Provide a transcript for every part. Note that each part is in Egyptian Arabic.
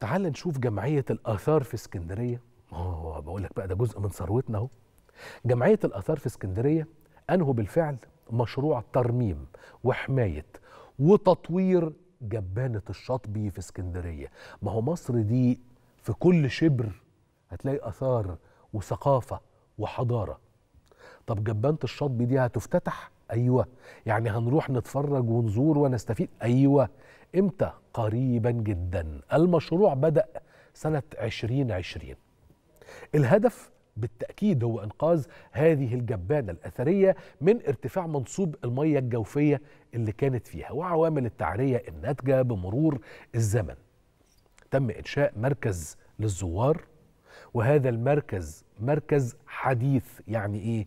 تعال نشوف جمعية الآثار في اسكندرية هو بقول لك بقى ده جزء من ثروتنا اهو جمعية الآثار في اسكندرية أنهوا بالفعل مشروع ترميم وحماية وتطوير جبانة الشاطبي في اسكندرية ما هو مصر دي في كل شبر هتلاقي آثار وثقافة وحضارة طب جبانة الشاطبي دي هتفتتح أيوة يعني هنروح نتفرج ونزور ونستفيد أيوة إمتى قريبا جدا المشروع بدأ سنة 2020 الهدف بالتأكيد هو إنقاذ هذه الجبانة الأثرية من ارتفاع منسوب المية الجوفية اللي كانت فيها وعوامل التعرية الناتجة بمرور الزمن تم إنشاء مركز للزوار وهذا المركز مركز حديث يعني إيه؟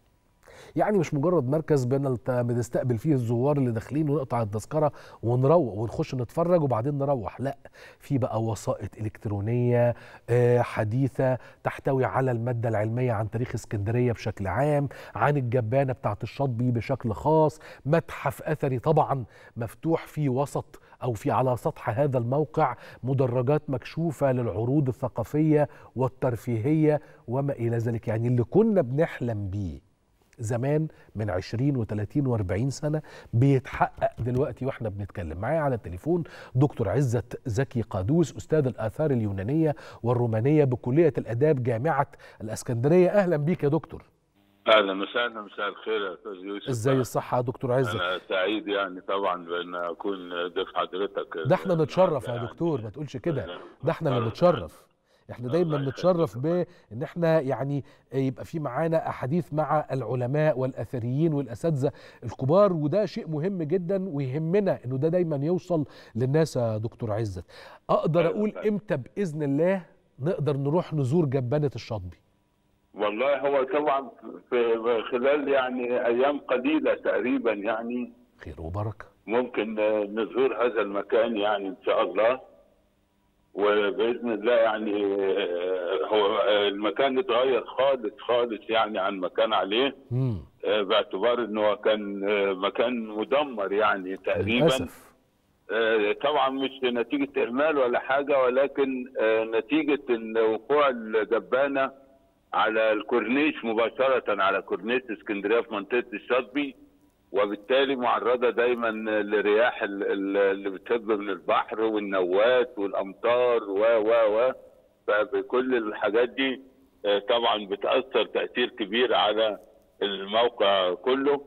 يعني مش مجرد مركز بنلت- بنستقبل فيه الزوار اللي داخلين ونقطع التذكره ونروح ونخش نتفرج وبعدين نروح لا في بقى وسائط الكترونيه آه، حديثه تحتوي على الماده العلميه عن تاريخ اسكندريه بشكل عام عن الجبانه بتاعه الشاطبي بشكل خاص متحف اثري طبعا مفتوح في وسط او في على سطح هذا الموقع مدرجات مكشوفه للعروض الثقافيه والترفيهيه وما الى ذلك يعني اللي كنا بنحلم بيه زمان من 20 و30 و40 سنه بيتحقق دلوقتي واحنا بنتكلم معايا على التليفون دكتور عزت زكي قادوس استاذ الاثار اليونانيه والرومانيه بكليه الاداب جامعه الاسكندريه اهلا بيك يا دكتور اهلا وسهلا مساء الخير يا استاذ يوسف ازاي الصحه يا دكتور عزت انا سعيد يعني طبعا بان اكون ضيف حضرتك ده احنا نتشرف يا يعني دكتور ما تقولش كده يعني ده احنا اللي نتشرف. نتشرف احنا دايما الله نتشرف يخليك. بان احنا يعني يبقى في معانا احاديث مع العلماء والاثريين والاساتذه الكبار وده شيء مهم جدا ويهمنا انه ده دايما يوصل للناس يا دكتور عزت اقدر أيوة اقول فعلا. امتى باذن الله نقدر نروح نزور جبانه الشاطبي والله هو طبعا في خلال يعني ايام قليله تقريبا يعني خير وبركه ممكن نزور هذا المكان يعني ان شاء الله وباذن الله يعني هو المكان اتغير خالص خالص يعني عن ما كان عليه امم باعتبار انه هو كان مكان مدمر يعني تقريبا للاسف آه، طبعا مش نتيجة إهمال ولا حاجة ولكن آه، نتيجة إن وقوع الجبانة على الكورنيش مباشرة على كورنيش اسكندرية في منطقة الشاطبي وبالتالي معرضة دايما لرياح ال- ال- اللي بتهب من البحر والنوات والأمطار و و و فبكل الحاجات دي آه، طبعا بتأثر تأثير كبير على الموقع كله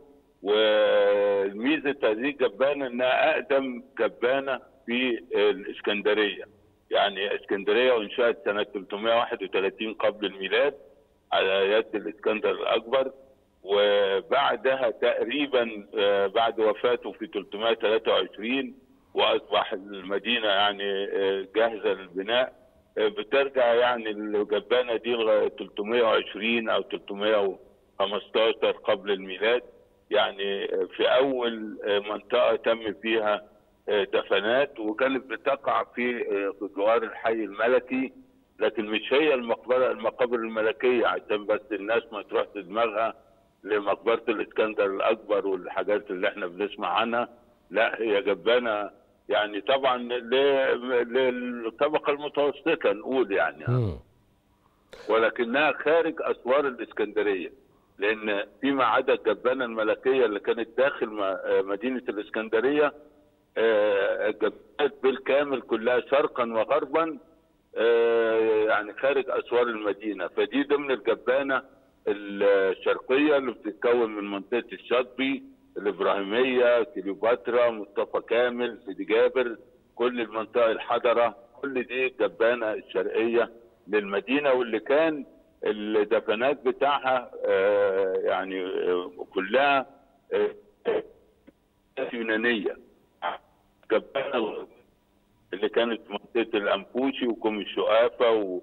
وميزة هذه الجبانة انها اقدم جبانة في الاسكندرية يعني اسكندرية وانشأت سنة 331 قبل الميلاد على يد الاسكندر الاكبر وبعدها تقريبا آه، بعد وفاته في 323 واصبح المدينة يعني آه، جاهزة للبناء آه، بترجع يعني الجبانة دي لغاية 320 او 315 قبل الميلاد يعني في اول منطقه تم فيها دفنات وكانت بتقع في جوار الحي الملكي لكن مش هي المقبره المقابر الملكيه عشان بس الناس ما تروح دماغها لمقبره الاسكندر الاكبر والحاجات اللي احنا بنسمع عنها لا هي جبانه يعني طبعا ل- للطبقه المتوسطه نقول يعني امم ولكنها خارج اسوار الاسكندريه لان فيما عدا الجبانه الملكيه اللي كانت داخل م- آه مدينه الاسكندريه آه، الجبانات بالكامل كلها شرقا وغربا آه، يعني خارج اسوار المدينه فدي ضمن الجبانه الشرقيه اللي بتتكون من منطقه الشاطبي الابراهيميه كليوباترا مصطفى كامل سيدي جابر كل المنطقه الحضره كل دي الجبانه الشرقيه للمدينه واللي كان الدفنات بتاعها آه، يعني آه، كلها آه، يونانيه جبانه اللي كانت منطقه الانفوشي وكوم الشقافه و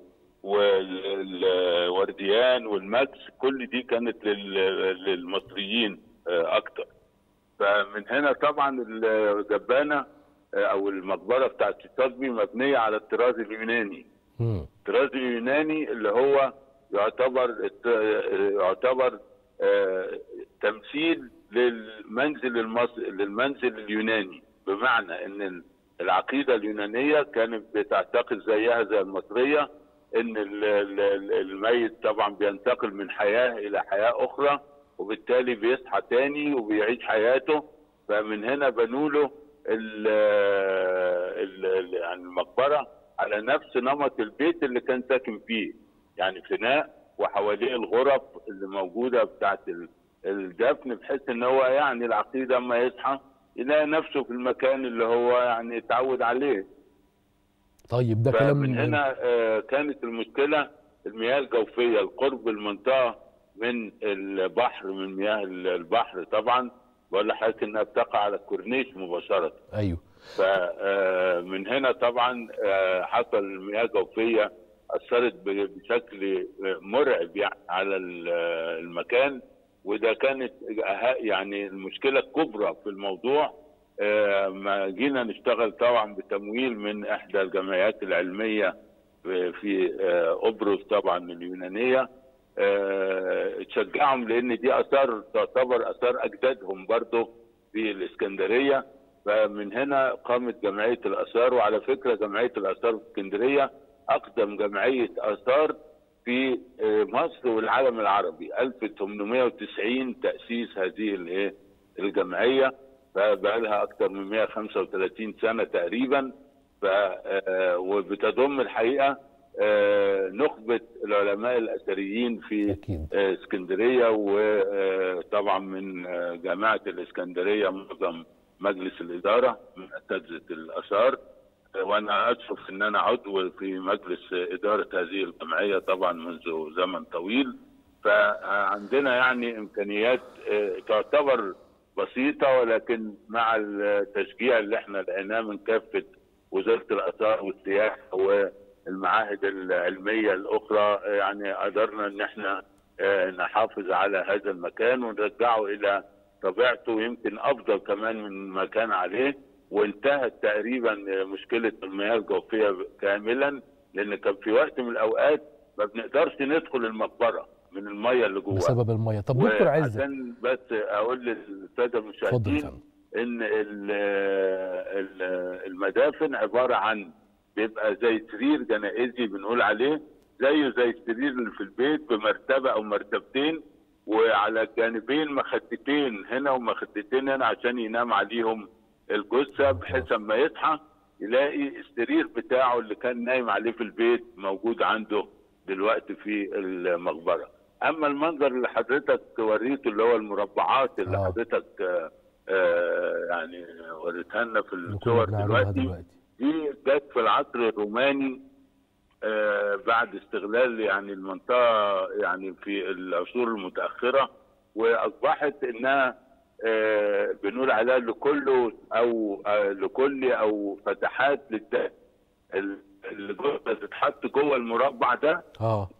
والورديان والماكس كل دي كانت لل- للمصريين آه، اكتر فمن هنا طبعا الجبانه آه، او المقبره بتاعت الشاطبي مبنيه على الطراز اليوناني امم الطراز اليوناني اللي هو يعتبر الت- يعتبر آه، تمثيل للمنزل المصري للمنزل اليوناني بمعنى ان ال- العقيده اليونانيه كانت بتعتقد زيها زي المصريه ان ال- ال- ال- الميت طبعا بينتقل من حياه الى حياه اخرى وبالتالي بيصحى تاني وبيعيش حياته فمن هنا بنوا له ال- ال- ال- يعني المقبره على نفس نمط البيت اللي كان ساكن فيه يعني فناء وحواليه الغرف اللي موجوده بتاعت ال- الدفن بحيث ان هو يعني العقيده اما يصحى يلاقي نفسه في المكان اللي هو يعني اتعود عليه طيب ده كلام فمن هنا آه، كانت المشكله المياه الجوفيه القرب المنطقه من البحر من مياه البحر طبعا بقول لحضرتك انها بتقع على الكورنيش مباشره ايوه فمن هنا طبعا آه، حصل مياه جوفيه اثرت ب- بشكل مرعب يعني على ال- المكان وده كانت أه- يعني المشكله الكبرى في الموضوع آه، ما جينا نشتغل طبعا بتمويل من احدى الجمعيات العلميه في- في آه، قبرص طبعا اليونانيه آه، تشجعهم لان دي اثار تعتبر اثار اجدادهم برضه في الاسكندريه فمن هنا قامت جمعيه الاثار وعلى فكره جمعيه الاثار في اسكندريه اقدم جمعيه اثار في آه، مصر والعالم العربي 1890 تاسيس هذه الايه الجمعيه فبقى لها اكثر من 135 سنه تقريبا ف آه، وبتضم الحقيقه آه، نخبه العلماء الاثريين في اكيد آه، اسكندريه وطبعا من آه، جامعه الاسكندريه معظم مجلس الاداره من اساتذه الاثار آه، وانا اشرف ان انا عضو في مجلس اداره هذه الجمعيه طبعا منذ زمن طويل فعندنا يعني امكانيات آه، تعتبر بسيطه ولكن مع التشجيع اللي احنا لقيناه من كافه وزاره الاثار والسياحه والمعاهد العلميه الاخرى يعني قدرنا ان احنا آه، نحافظ على هذا المكان ونرجعه الى طبيعته يمكن افضل كمان من ما كان عليه وانتهت تقريبا مشكله المياه الجوفيه كاملا لان كان في وقت من الاوقات ما بنقدرش ندخل المقبره من الميه اللي جواها بسبب الميه طب دكتور عزت وعشان بس اقول للساده اتفضل يا المشاهدين فندم ان ال- ال- المدافن عباره عن بيبقى زي سرير جنائزي بنقول عليه زيه زي السرير اللي في البيت بمرتبه او مرتبتين وعلى الجانبين مخدتين هنا ومخدتين هنا عشان ينام عليهم الجثه بحيث اما يصحى يلاقي السرير بتاعه اللي كان نايم عليه في البيت موجود عنده دلوقتي في المقبره اما المنظر اللي حضرتك وريته اللي هو المربعات اللي آه. حضرتك آه، آه، يعني وريتها لنا في اللي كنا الصور بنعرضها دلوقتي دلوقتي دي جت في العصر الروماني آه، بعد استغلال يعني المنطقه يعني في العصور المتاخره واصبحت انها آه، بنقول عليها لكل او آه، لكل او فتحات للدم اللي جوه تتحط جوه المربع ده اه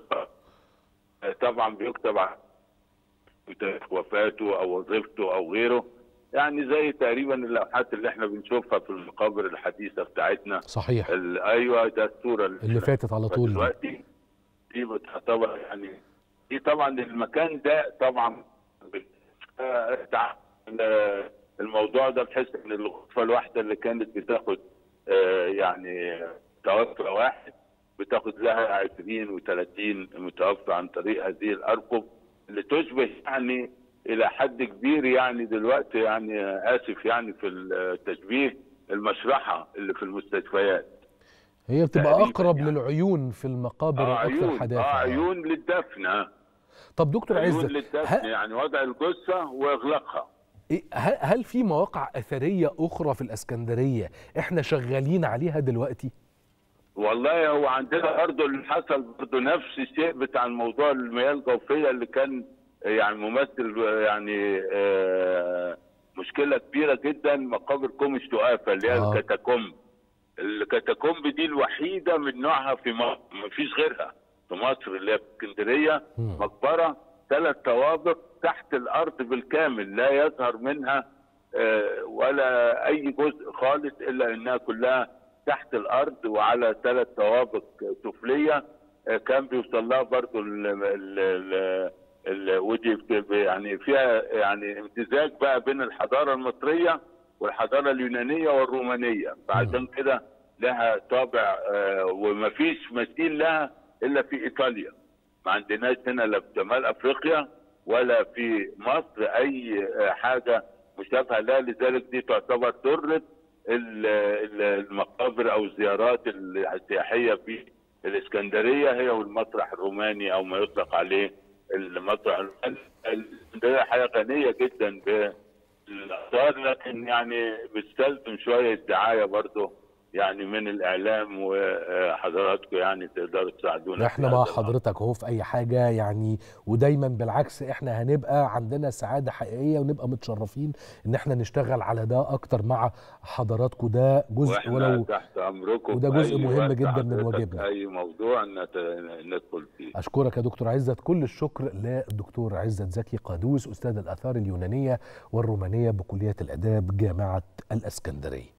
طبعا بيكتب عن تاريخ وفاته او وظيفته او غيره يعني زي تقريبا اللوحات اللي احنا بنشوفها في المقابر الحديثه بتاعتنا صحيح ال- ايوه ده الصوره اللي فاتت على طول دي. دلوقتي دي بتعتبر يعني دي طبعا المكان ده طبعا آه، تع- ال- الموضوع ده بحيث ان الغرفه الواحده اللي كانت بتاخد آه، يعني توفى واحد بتاخد لها 20 و30 متوفى عن طريق هذه الارقم اللي تشبه يعني الى حد كبير يعني دلوقتي يعني اسف يعني في التشبيه المشرحه اللي في المستشفيات هي بتبقى تقريباً اقرب يعني. للعيون في المقابر اه الاكثر عيون حداثه اه آه. عيون للدفن آه. طب دكتور عيون عزت للدفن ه- يعني وضع الجثه واغلاقها إيه- هل هل في مواقع اثريه اخرى في الاسكندريه احنا شغالين عليها دلوقتي والله هو عندنا برضه اللي حصل برضه نفس الشيء بتاع الموضوع المياه الجوفيه اللي كان يعني ممثل يعني آه، مشكله كبيره جدا مقابر كوم الشقافه اللي هي آه. الكاتاكومب الكاتاكومب دي الوحيده من نوعها في مصر مفيش غيرها في مصر اللي هي في اسكندريه مم. مقبره ثلاث طوابق تحت الارض بالكامل لا يظهر منها آه، ولا اي جزء خالص الا انها كلها تحت الارض وعلى ثلاث طوابق سفليه آه، كان بيوصل لها برضه ال ال ال ال ودي بت- يعني فيها يعني امتزاج بقى بين الحضاره المصريه والحضاره اليونانيه والرومانيه فعشان كده لها طابع آه، ومفيش مثيل لها الا في ايطاليا ما عندناش هنا لا في شمال افريقيا ولا في مصر اي آه، حاجه مشابهه لها لذلك دي تعتبر ذره ال- ال- المقابر او الزيارات السياحيه في الاسكندريه هي والمسرح الروماني او ما يطلق عليه المسرح الروماني الاسكندريه حقيقه غنيه جدا بالاثار لكن يعني بتستلزم شويه دعايه برضه يعني من الاعلام وحضراتكم يعني تقدروا تساعدونا احنا في مع هذا الأمر. حضرتك اهو في اي حاجه يعني ودايما بالعكس احنا هنبقى عندنا سعاده حقيقيه ونبقى متشرفين ان احنا نشتغل على ده اكتر مع حضراتكم ده جزء واحنا ولو تحت امركم وده في جزء أي مهم وقت جدا من حضرتك واجبنا. اي موضوع نت- ندخل فيه اشكرك يا دكتور عزت كل الشكر للدكتور عزت زكي قادوس استاذ الاثار اليونانيه والرومانيه بكليه الاداب جامعه الاسكندريه